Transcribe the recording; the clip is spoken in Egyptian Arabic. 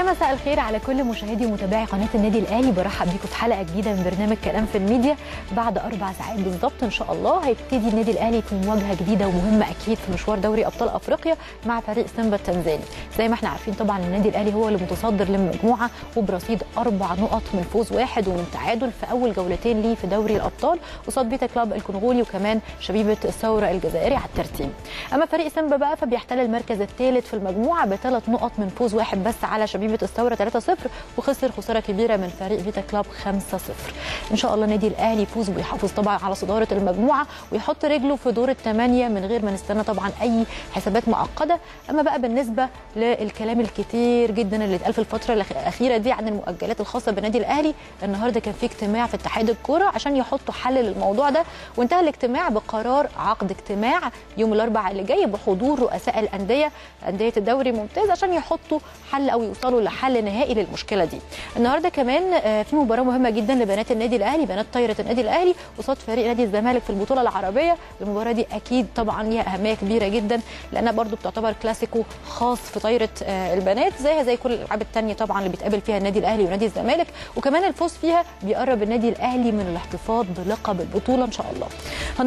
مساء الخير على كل مشاهدي ومتابعي قناه النادي الاهلي برحب بيكم في حلقه جديده من برنامج كلام في الميديا بعد اربع ساعات بالظبط ان شاء الله هيبتدي النادي الاهلي في مواجهه جديده ومهمه اكيد في مشوار دوري ابطال افريقيا مع فريق سيمبا التنزاني زي ما احنا عارفين طبعا النادي الاهلي هو اللي متصدر للمجموعه وبرصيد اربع نقط من فوز واحد ومن تعادل في اول جولتين ليه في دوري الابطال قصاد بيتا كلاب الكونغولي وكمان شبيبه الثوره الجزائري على الترتيب اما فريق سيمبا بقى فبيحتل المركز الثالث في المجموعه بثلاث نقط من فوز واحد بس على شبيبه الثوره 3-0 وخسر خساره كبيره من فريق فيتا كلاب 5-0 ان شاء الله النادي الاهلي يفوز ويحافظ طبعا على صداره المجموعه ويحط رجله في دور الثمانيه من غير ما نستنى طبعا اي حسابات معقده اما بقى بالنسبه للكلام الكتير جدا اللي اتقال في الفتره الاخيره دي عن المؤجلات الخاصه بالنادي الاهلي النهارده كان في اجتماع في اتحاد الكوره عشان يحطوا حل للموضوع ده وانتهى الاجتماع بقرار عقد اجتماع يوم الاربعاء اللي جاي بحضور رؤساء الانديه انديه الدوري الممتاز عشان يحطوا حل او يوصلوا لحل نهائي للمشكله دي النهارده كمان في مباراه مهمه جدا لبنات النادي الاهلي بنات طايره النادي الاهلي قصاد فريق نادي الزمالك في البطوله العربيه المباراه دي اكيد طبعا ليها اهميه كبيره جدا لانها برضو بتعتبر كلاسيكو خاص في طايره البنات زيها زي كل الالعاب الثانيه طبعا اللي بيتقابل فيها النادي الاهلي ونادي الزمالك وكمان الفوز فيها بيقرب النادي الاهلي من الاحتفاظ بلقب البطوله ان شاء الله